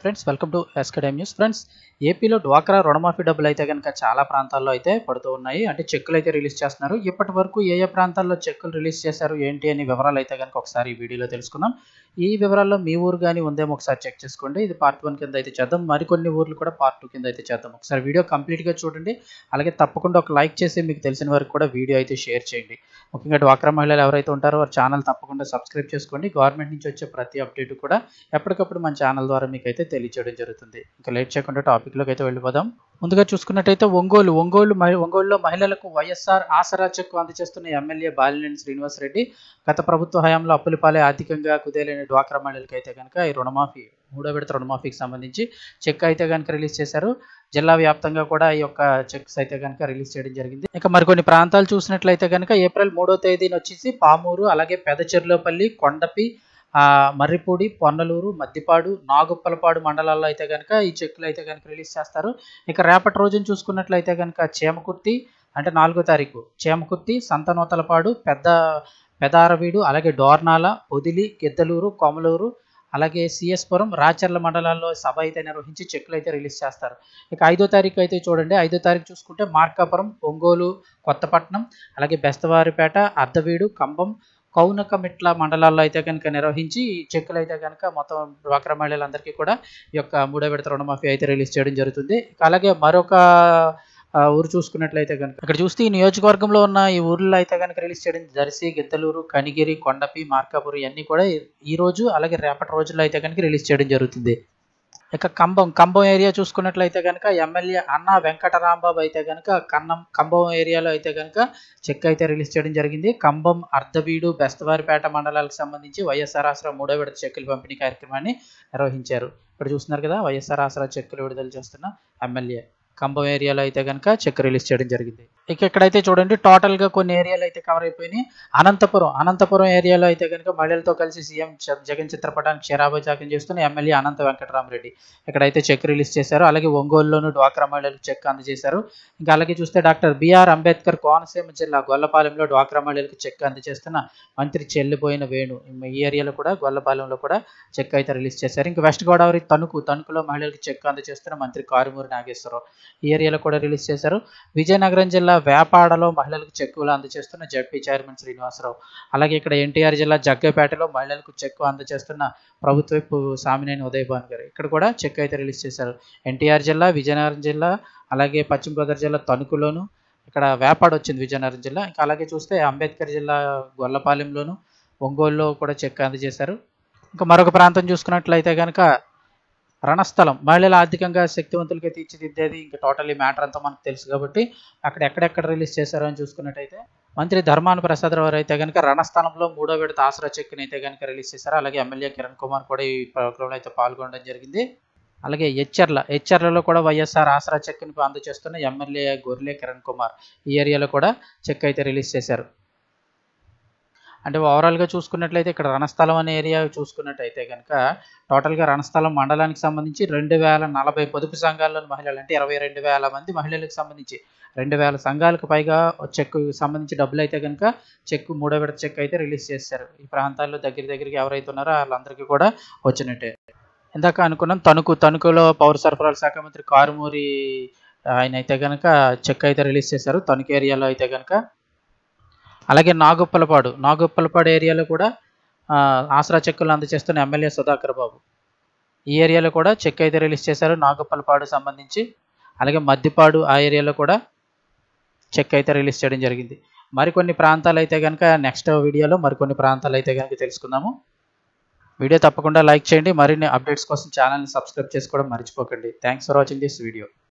friends welcome to ఎస్కడెమ్ news friends ఏపీలో డ్వాక్రా రుణమాఫీ డబ్బులు అయితే కనుక చాలా ప్రాంతాల్లో అయితే పడుతూ ఉన్నాయి అంటే చెక్కులు అయితే రిలీజ్ చేస్తున్నారు ఇప్పటి వరకు ఏ ఏ ప్రాంతాల్లో చెక్కులు రిలీజ్ చేశారు ఏంటి అని వివరాలు అయితే కనుక ఒకసారి ఈ వీడియోలో తెలుసుకుందాం ఈ వివరాల్లో మీ ఊరు కానీ ఉందేమో ఒకసారి చెక్ చేసుకోండి ఇది పార్ట్ వన్ కింద అయితే చేద్దాం మరికొన్ని ఊర్లు కూడా పార్ట్ టూ కింద అయితే చేద్దాం ఒకసారి వీడియో కంప్లీట్గా చూడండి అలాగే తప్పకుండా ఒక లైక్ చేసి మీకు తెలిసిన వరకు కూడా వీడియో అయితే షేర్ చేయండి ముఖ్యంగా డ్వాక్రా మహిళలు ఎవరైతే ఉంటారో వారి ఛానల్ తప్పకుండా సబ్స్క్రైబ్ చేసుకోండి గవర్నమెంట్ నుంచి వచ్చే ప్రతి అప్డేట్ కూడా ఎప్పటికప్పుడు మన ఛానల్ ద్వారా మీకు అయితే తెలియచేయడం జరుగుతుంది ఇంకా లేట్ చేయకుండా టాపిక్లోకి అయితే వెళ్ళిపోదాం ముందుగా చూసుకున్నట్టయితే ఒంగోలు ఒంగోలు మహి- ఒంగోలులో మహిళలకు వైఎస్ఆర్ ఆసరా చెక్కు అందజేస్తున్న ఎమ్మెల్యే బాలినేని శ్రీనివాస్ రెడ్డి గత ప్రభుత్వ హయాంలో అప్పుల పాలే ఆర్థికంగా కుదేలైన డ్వాక్రా మహిళలకు అయితే కనుక ఈ రుణమాఫీ మూడో విడత రుణమాఫీకి సంబంధించి చెక్ అయితే కనుక రిలీజ్ చేశారు జిల్లా వ్యాప్తంగా కూడా ఈ యొక్క చెక్స్ అయితే కనుక రిలీజ్ చేయడం జరిగింది ఇక మరికొన్ని ప్రాంతాలు చూసినట్లయితే కనుక ఏప్రిల్ మూడో తేదీన వచ్చేసి పామూరు అలాగే పెదచెర్లోపల్లి కొండపి ఆ, మర్రిపూడి పొన్నలూరు మద్దిపాడు నాగుప్పలపాడు మండలాల్లో అయితే కనుక ఈ చెక్కులు అయితే కనుక రిలీజ్ చేస్తారు ఇక రేపటి రోజున చూసుకున్నట్లయితే కనుక చేమకుర్తి అంటే నాలుగో తారీఖు చేమకుర్తి సంతనూతలపాడు పెద్ద పెదారవీడు అలాగే డోర్నాల పొదిలి గిద్దలూరు కొమలూరు అలాగే సిఎస్పురం రాచర్ల మండలాల్లో సభ అయితే నిర్వహించి చెక్కులు అయితే రిలీజ్ చేస్తారు ఇక ఐదో తారీఖు అయితే చూడండి ఐదో తారీఖు చూసుకుంటే మార్కాపురం ఒంగోలు కొత్తపట్నం అలాగే బెస్తవారిపేట అర్ధవీడు కంబం కౌనకమిట్ల మండలాల్లో అయితే కనుక నిర్వహించి ఈ చెక్కులు అయితే కనుక మొత్తం డ్వాక్రా మహిళలందరికీ కూడా ఈ యొక్క మూడో విడత రుణమాఫీ అయితే రిలీజ్ చేయడం జరుగుతుంది ఇక అలాగే మరొక ఆ, ఊరు చూసుకున్నట్లయితే కనుక ఇక్కడ చూస్తే ఈ నియోజకవర్గంలో ఉన్న ఈ ఊర్లో అయితే కనుక రిలీజ్ చేయడం దర్శి గిద్దలూరు కనిగిరి కొండపి మార్కాపురం ఇవన్నీ కూడా ఈ రోజు అలాగే రేపటి రోజుల్లో అయితే కనుక రిలీజ్ చేయడం జరుగుతుంది ఇక కంబం కంబం ఏరియా చూసుకున్నట్లయితే కనుక ఎమ్మెల్యే అన్న వెంకటరాంబాబు అయితే కనుక కన్నం కంబం ఏరియాలో అయితే కనుక చెక్ అయితే రిలీజ్ చేయడం జరిగింది కంబం అర్ధవీడు బెస్తవారిపేట మండలాలకు సంబంధించి వైఎస్ఆర్ ఆసరా మూడో విడత చెక్కుల పంపిణీ కార్యక్రమాన్ని నిర్వహించారు ఇక్కడ చూస్తున్నారు కదా వైఎస్ఆర్ ఆసరా చెక్కులు విడుదల చేస్తున్న ఎమ్మెల్యే కంబం ఏరియాలో అయితే కనుక చెక్ రిలీజ్ చేయడం జరిగింది ఇక ఇక్కడైతే చూడండి టోటల్ గా కొన్ని ఏరియాలు అయితే కవర్ అయిపోయినాయి అనంతపురం అనంతపురం ఏరియాలో అయితే కనుక మహిళలతో కలిసి సీఎం చ- జగన్ చిత్రపటానికి క్షీరాభిషేకం చేస్తున్న ఎమ్మెల్యే అనంత వెంకటరామరెడ్డి ఇక్కడైతే చెక్ రిలీజ్ చేశారు అలాగే ఒంగోలులోను డ్వాక్రా మహిళలకు చెక్ అందజేశారు ఇంకా అలాగే చూస్తే డాక్టర్ బిఆర్ అంబేద్కర్ కోనసీమ జిల్లా గొల్లపాలెంలో డ్వాక్రా మహిళలకు చెక్ అందజేస్తున్న మంత్రి చెల్లిపోయిన వేణు ఈ ఏరియాలో కూడా గొల్లపాలెంలో కూడా చెక్ అయితే రిలీజ్ చేశారు ఇంకా వెస్ట్ గోదావరి తణుకు తణుకులో మహిళలకు చెక్ అందజేస్తున్న మంత్రి కారుమూరి నాగేశ్వరరావు ఈ ఏరియాలో కూడా రిలీజ్ చేశారు విజయనగరం జిల్లా వేపాడలో మహిళలకు చెక్కులు అందజేస్తున్న జడ్పీ చైర్మన్ శ్రీనివాసరావు అలాగే ఇక్కడ ఎన్టీఆర్ జిల్లా జగ్గపేటలో మహిళలకు చెక్కు అందజేస్తున్న ప్రభుత్వపు సామినేని ఉదయభాన్ గారు ఇక్కడ కూడా చెక్ అయితే రిలీజ్ చేశారు ఎన్టీఆర్ జిల్లా విజయనగరం జిల్లా అలాగే పశ్చిమ గోదావరి జిల్లా తణుకులోను ఇక్కడ వేపాడ వచ్చింది విజయనగరం జిల్లా ఇంకా అలాగే చూస్తే అంబేద్కర్ జిల్లా గొల్లపాలెంలోను ఒంగోలులో కూడా చెక్ అందజేశారు ఇంకా మరొక ప్రాంతం చూసుకున్నట్లయితే కనుక రణస్థలం మహిళల ఆర్థికంగా శక్తివంతులుగా తీర్చిదిద్దేది ఇంకా టోటల్ ఈ మ్యాటర్ అంతా మనకు తెలుసు కాబట్టి అక్కడ ఎక్కడెక్కడ రిలీజ్ చేశారో అని చూసుకున్నట్టయితే మంత్రి ధర్మాన ప్రసాద్ రావు అయితే కనుక రణస్థలంలో మూడో విడత ఆసరా చెక్ని అయితే కనుక రిలీజ్ చేశారు అలాగే ఎమ్మెల్యే కిరణ్ కుమార్ కూడా ఈ ప్రోగ్రాంలో అయితే పాల్గొనడం జరిగింది అలాగే హెచ్ఆర్ల హెచ్ఆర్లలో కూడా వైఎస్ఆర్ ఆసరా చెక్ని అందజేస్తున్న ఎమ్మెల్యే గొర్రె కిరణ్ కుమార్ ఈ ఏరియాలో కూడా చెక్ అయితే రిలీజ్ చేశారు అంటే ఓవరాల్గా చూసుకున్నట్లయితే ఇక్కడ రణస్థలం అనే ఏరియా చూసుకున్నట్టయితే కనుక టోటల్గా రణస్థలం మండలానికి సంబంధించి రెండు వేల నలభై పొదుపు సంఘాల్లోని మహిళలు అంటే ఇరవై రెండు వేల మంది మహిళలకు సంబంధించి రెండు వేల సంఘాలకు పైగా చెక్ సంబంధించి డబ్బులు అయితే కనుక చెక్ మూడో విడత చెక్ అయితే రిలీజ్ చేశారు ఈ ప్రాంతాల్లో దగ్గర దగ్గరికి ఎవరైతే ఉన్నారో వాళ్ళందరికీ కూడా వచ్చినట్టే ఇందాక అనుకున్నాం తణుకు తణుకులో పౌర సరఫరాల శాఖ మంత్రి కారుమూరి ఆయన అయితే కనుక చెక్ అయితే రిలీజ్ చేశారు తణుకు ఏరియాలో అయితే కనుక అలాగే నాగుప్పలపాడు నాగుప్పలపాడు ఏరియాలో కూడా ఆ, ఆసరా చెక్కులు అందజేస్తున్న ఎమ్మెల్యే సుధాకర్ బాబు ఈ ఏరియాలో కూడా చెక్ అయితే రిలీజ్ చేశారు నాగుప్పలపాడు సంబంధించి అలాగే మద్దిపాడు ఆ ఏరియాలో కూడా చెక్ అయితే రిలీజ్ చేయడం జరిగింది మరికొన్ని ప్రాంతాలు అయితే కనుక నెక్స్ట్ వీడియోలో మరికొన్ని ప్రాంతాలు అయితే కనుక తెలుసుకుందాము వీడియో తప్పకుండా లైక్ చేయండి మరిన్ని అప్డేట్స్ కోసం ఛానల్ని సబ్స్క్రైబ్ చేసుకోవడం మర్చిపోకండి thanks for watching this video